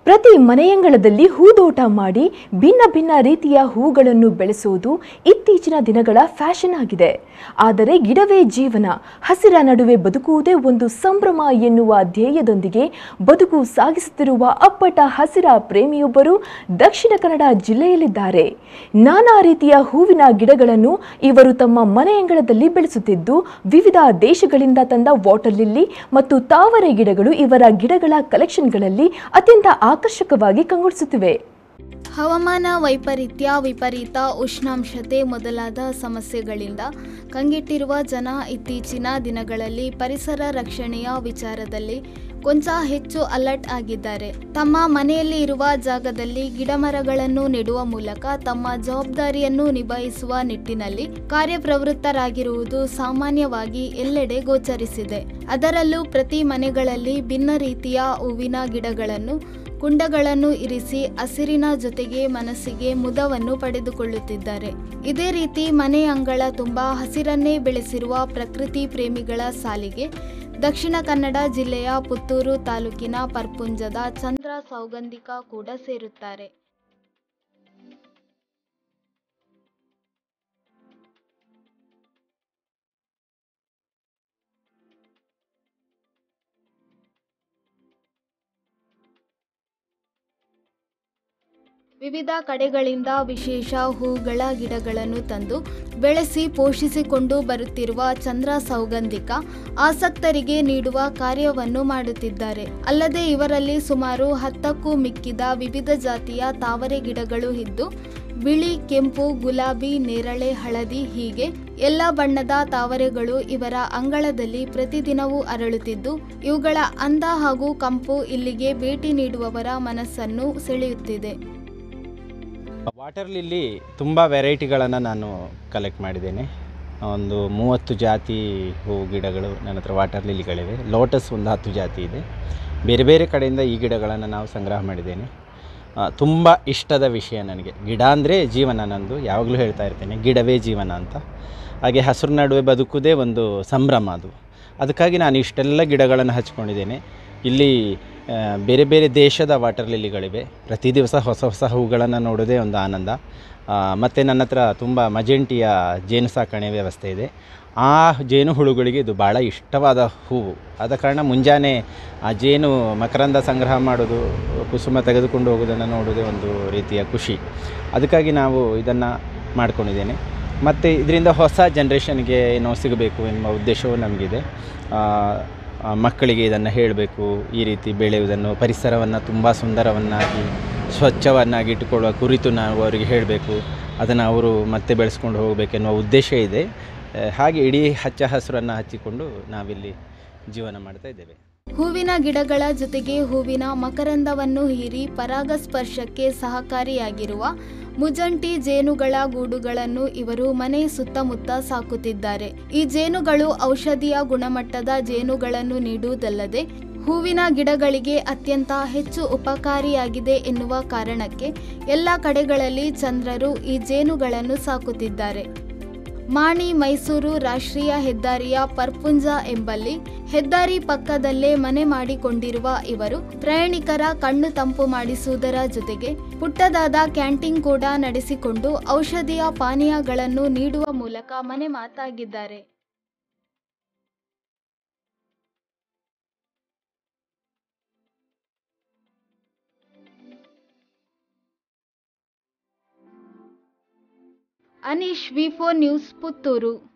ಪ್ರತಿ ಮನೆಯಂಗಳದಲ್ಲಿ ಹೂದೋಟ ಮಾಡಿ ಭಿನ್ನ ಭಿನ್ನ ರೀತಿಯ ಹೂಗಳನ್ನು ಬೆಳೆಸುವುದು ಇತ್ತೀಚಿನ ದಿನಗಳ ಫ್ಯಾಷನ್ ಆಗಿದೆ ಆದರೆ ಗಿಡವೇ ಜೀವನ ಹಸಿರ ನಡುವೆ ಬದುಕುವುದೇ ಒಂದು ಸಂಭ್ರಮ ಎನ್ನುವ ಧ್ಯೇಯದೊಂದಿಗೆ ಬದುಕು ಸಾಗಿಸುತ್ತಿರುವ ಅಪ್ಪಟ ಹಸಿರ ಪ್ರೇಮಿಯೊಬ್ಬರು ದಕ್ಷಿಣ ಕನ್ನಡ ಜಿಲ್ಲೆಯಲ್ಲಿದ್ದಾರೆ ನಾನಾ ರೀತಿಯ ಹೂವಿನ ಗಿಡಗಳನ್ನು ಇವರು ತಮ್ಮ ಮನೆಯಂಗಳದಲ್ಲಿ ಬೆಳೆಸುತ್ತಿದ್ದು ವಿವಿಧ ದೇಶಗಳಿಂದ ತಂದ ವಾಟರ್ ಲಿಲ್ಲಿ ಮತ್ತು ತಾವರೆ ಗಿಡಗಳು ಇವರ ಗಿಡಗಳ ಕಲೆಕ್ಷನ್ಗಳಲ್ಲಿ ಅತ್ಯಂತ ಆಕರ್ಷಕವಾಗಿ ಕಂಗೊಳಿಸುತ್ತಿವೆ ಹವಾಮಾನ ವೈಪರೀತ್ಯ ವಿಪರೀತ ಉಷ್ಣಾಂಶತೆ ಮೊದಲಾದ ಸಮಸ್ಯೆಗಳಿಂದ ಕಂಗೆಟ್ಟಿರುವ ಜನ ಇತ್ತೀಚಿನ ದಿನಗಳಲ್ಲಿ ಪರಿಸರ ರಕ್ಷಣೆಯ ವಿಚಾರದಲ್ಲಿ ಕೊಂಚ ಹೆಚ್ಚು ಅಲರ್ಟ್ ಆಗಿದ್ದಾರೆ ತಮ್ಮ ಮನೆಯಲ್ಲಿ ಇರುವ ಜಾಗದಲ್ಲಿ ಗಿಡಮರಗಳನ್ನು ನೆಡುವ ಮೂಲಕ ತಮ್ಮ ಜವಾಬ್ದಾರಿಯನ್ನು ನಿಭಾಯಿಸುವ ನಿಟ್ಟಿನಲ್ಲಿ ಕಾರ್ಯಪ್ರವೃತ್ತರಾಗಿರುವುದು ಸಾಮಾನ್ಯವಾಗಿ ಎಲ್ಲೆಡೆ ಗೋಚರಿಸಿದೆ ಅದರಲ್ಲೂ ಪ್ರತಿ ಮನೆಗಳಲ್ಲಿ ಭಿನ್ನ ರೀತಿಯ ಹೂವಿನ ಗಿಡಗಳನ್ನು ಕುಂಡಗಳನ್ನು ಇರಿಸಿ ಹಸಿರಿನ ಜೊತೆಗೆ ಮನಸ್ಸಿಗೆ ಮುದವನ್ನು ಪಡೆದುಕೊಳ್ಳುತ್ತಿದ್ದಾರೆ ಇದೇ ರೀತಿ ಮನೆ ಅಂಗಳ ತುಂಬ ಹಸಿರನ್ನೇ ಬೆಳೆಸಿರುವ ಪ್ರಕೃತಿ ಪ್ರೇಮಿಗಳ ಸಾಲಿಗೆ ದಕ್ಷಿಣ ಕನ್ನಡ ಜಿಲ್ಲೆಯ ಪುತ್ತೂರು ತಾಲೂಕಿನ ಪರ್ಪುಂಜದ ಚಂದ್ರ ಸೌಗಂಧಿಕ ಕೂಡ ಸೇರುತ್ತಾರೆ ವಿವಿಧ ಕಡೆಗಳಿಂದ ವಿಶೇಷ ಹೂಗಳ ಗಿಡಗಳನ್ನು ತಂದು ಬೆಳೆಸಿ ಪೋಷಿಸಿಕೊಂಡು ಬರುತ್ತಿರುವ ಚಂದ್ರ ಸೌಗಂಧಿಕ ಆಸಕ್ತರಿಗೆ ನೀಡುವ ಕಾರ್ಯವನ್ನು ಮಾಡುತ್ತಿದ್ದಾರೆ ಅಲ್ಲದೆ ಇವರಲ್ಲಿ ಸುಮಾರು ಹತ್ತಕ್ಕೂ ಮಿಕ್ಕಿದ ವಿವಿಧ ಜಾತಿಯ ತಾವರೆ ಗಿಡಗಳು ಇದ್ದು ಬಿಳಿ ಕೆಂಪು ಗುಲಾಬಿ ನೇರಳೆ ಹಳದಿ ಹೀಗೆ ಎಲ್ಲ ಬಣ್ಣದ ತಾವರೆಗಳು ಇವರ ಅಂಗಳದಲ್ಲಿ ಪ್ರತಿದಿನವೂ ಅರಳುತ್ತಿದ್ದು ಇವುಗಳ ಅಂದ ಹಾಗೂ ಕಂಪು ಇಲ್ಲಿಗೆ ಭೇಟಿ ನೀಡುವವರ ಮನಸ್ಸನ್ನು ಸೆಳೆಯುತ್ತಿದೆ ವಾಟರ್ ಲಿಲ್ಲಿ ತುಂಬ ವೆರೈಟಿಗಳನ್ನು ನಾನು ಕಲೆಕ್ಟ್ ಮಾಡಿದ್ದೇನೆ ಒಂದು ಮೂವತ್ತು ಜಾತಿ ಹೂ ಗಿಡಗಳು ನನ್ನ ಹತ್ರ ವಾಟರ್ ಲಿಲ್ಲಿಗಳಿವೆ ಲೋಟಸ್ ಒಂದು ಹತ್ತು ಜಾತಿ ಇದೆ ಬೇರೆ ಬೇರೆ ಕಡೆಯಿಂದ ಈ ಗಿಡಗಳನ್ನು ನಾವು ಸಂಗ್ರಹ ಮಾಡಿದ್ದೇನೆ ತುಂಬ ಇಷ್ಟದ ವಿಷಯ ನನಗೆ ಗಿಡ ಅಂದರೆ ಜೀವನ ನಂದು ಯಾವಾಗಲೂ ಹೇಳ್ತಾ ಇರ್ತೇನೆ ಗಿಡವೇ ಜೀವನ ಅಂತ ಹಾಗೆ ಹಸಿರು ನಡುವೆ ಬದುಕುವುದೇ ಒಂದು ಸಂಭ್ರಮ ಅದು ಅದಕ್ಕಾಗಿ ನಾನು ಇಷ್ಟೆಲ್ಲ ಗಿಡಗಳನ್ನು ಹಚ್ಕೊಂಡಿದ್ದೇನೆ ಇಲ್ಲಿ ಆ, ಬೇರೆ ಬೇರೆ ದೇಶದ ವಾಟರ್ ಲಿಲ್ಲಿಗಳಿವೆ ಪ್ರತಿ ದಿವಸ ಹೊಸ ಹೊಸ ಹೂಗಳನ್ನು ನೋಡೋದೇ ಒಂದು ಆನಂದ ಮತ್ತು ನನ್ನ ಹತ್ರ ತುಂಬ ಮಜೆಂಟಿಯ ಜೇನು ಸಾಕಣೆ ವ್ಯವಸ್ಥೆ ಇದೆ ಆ ಜೇನು ಹುಳುಗಳಿಗೆ ಇದು ಭಾಳ ಇಷ್ಟವಾದ ಹೂವು ಆದ ಕಾರಣ ಮುಂಜಾನೆ ಆ ಜೇನು ಮಕರಂದ ಸಂಗ್ರಹ ಮಾಡೋದು ಕುಸುಮ ತೆಗೆದುಕೊಂಡು ಹೋಗೋದನ್ನು ನೋಡೋದೇ ಒಂದು ರೀತಿಯ ಖುಷಿ ಅದಕ್ಕಾಗಿ ನಾವು ಇದನ್ನು ಮಾಡ್ಕೊಂಡಿದ್ದೇನೆ ಮತ್ತು ಇದರಿಂದ ಹೊಸ ಜನ್ರೇಷನ್ಗೆ ಏನೋ ಸಿಗಬೇಕು ಎನ್ನುವ ಉದ್ದೇಶವೂ ನಮಗಿದೆ ಆ, ಆ, ಮಕ್ಕಳಿಗೆ ಇದನ್ನು ಹೇಳಬೇಕು ಈ ರೀತಿ ಬೆಳೆಯುವುದನ್ನು ಪರಿಸರವನ್ನು ತುಂಬ ಸುಂದರವನ್ನಾಗಿ ಸ್ವಚ್ಛವನ್ನಾಗಿ ಇಟ್ಟುಕೊಳ್ಳುವ ಕುರಿತು ನಾವು ಅವರಿಗೆ ಹೇಳಬೇಕು ಅದನ್ನು ಅವರು ಮತ್ತೆ ಬೆಳೆಸ್ಕೊಂಡು ಹೋಗಬೇಕೆನ್ನುವ ಉದ್ದೇಶ ಇದೆ ಆ, ಹಾಗೆ ಇಡೀ ಹಚ್ಚ ಹಸಿರನ್ನು ಹಚ್ಚಿಕೊಂಡು ನಾವಿಲ್ಲಿ ಜೀವನ ಮಾಡ್ತಾ ಇದ್ದೇವೆ ಹೂವಿನ ಗಿಡಗಳ ಜೊತೆಗೆ ಹೂವಿನ ಮಕರಂದವನ್ನು ಹೀರಿ ಪರಾಗಸ್ಪರ್ಶಕ್ಕೆ ಸಹಕಾರಿಯಾಗಿರುವ ಮುಜಂಟಿ ಜೇನುಗಳ ಗೂಡುಗಳನ್ನು ಇವರು ಮನೆ ಸುತ್ತಮುತ್ತ ಸಾಕುತ್ತಿದ್ದಾರೆ ಈ ಜೇನುಗಳು ಔಷಧಿಯ ಗುಣಮಟ್ಟದ ಜೇನುಗಳನ್ನು ನೀಡುವುದಲ್ಲದೆ ಹೂವಿನ ಗಿಡಗಳಿಗೆ ಅತ್ಯಂತ ಹೆಚ್ಚು ಉಪಕಾರಿಯಾಗಿದೆ ಎನ್ನುವ ಕಾರಣಕ್ಕೆ ಎಲ್ಲ ಕಡೆಗಳಲ್ಲಿ ಚಂದ್ರರು ಈ ಜೇನುಗಳನ್ನು ಸಾಕುತ್ತಿದ್ದಾರೆ ಮಾಣಿ ಮೈಸೂರು ರಾಷ್ಟ್ರೀಯ ಹೆದ್ದಾರಿಯ ಪರ್ಪುಂಜ ಎಂಬಲ್ಲಿ ಹೆದ್ದಾರಿ ಪಕ್ಕದಲ್ಲೇ ಮನೆ ಮಾಡಿಕೊಂಡಿರುವ ಇವರು ಪ್ರಯಾಣಿಕರ ಕಣ್ಣು ತಂಪು ಮಾಡಿಸುವುದರ ಜೊತೆಗೆ ಪುಟ್ಟದಾದ ಕ್ಯಾಂಟೀನ್ ಕೂಡ ನಡೆಸಿಕೊಂಡು ಔಷಧಿಯ ಪಾನೀಯಗಳನ್ನು ನೀಡುವ ಮೂಲಕ ಮನೆ ಮಾತಾಗಿದ್ದಾರೆ Aneesh V four news Puttur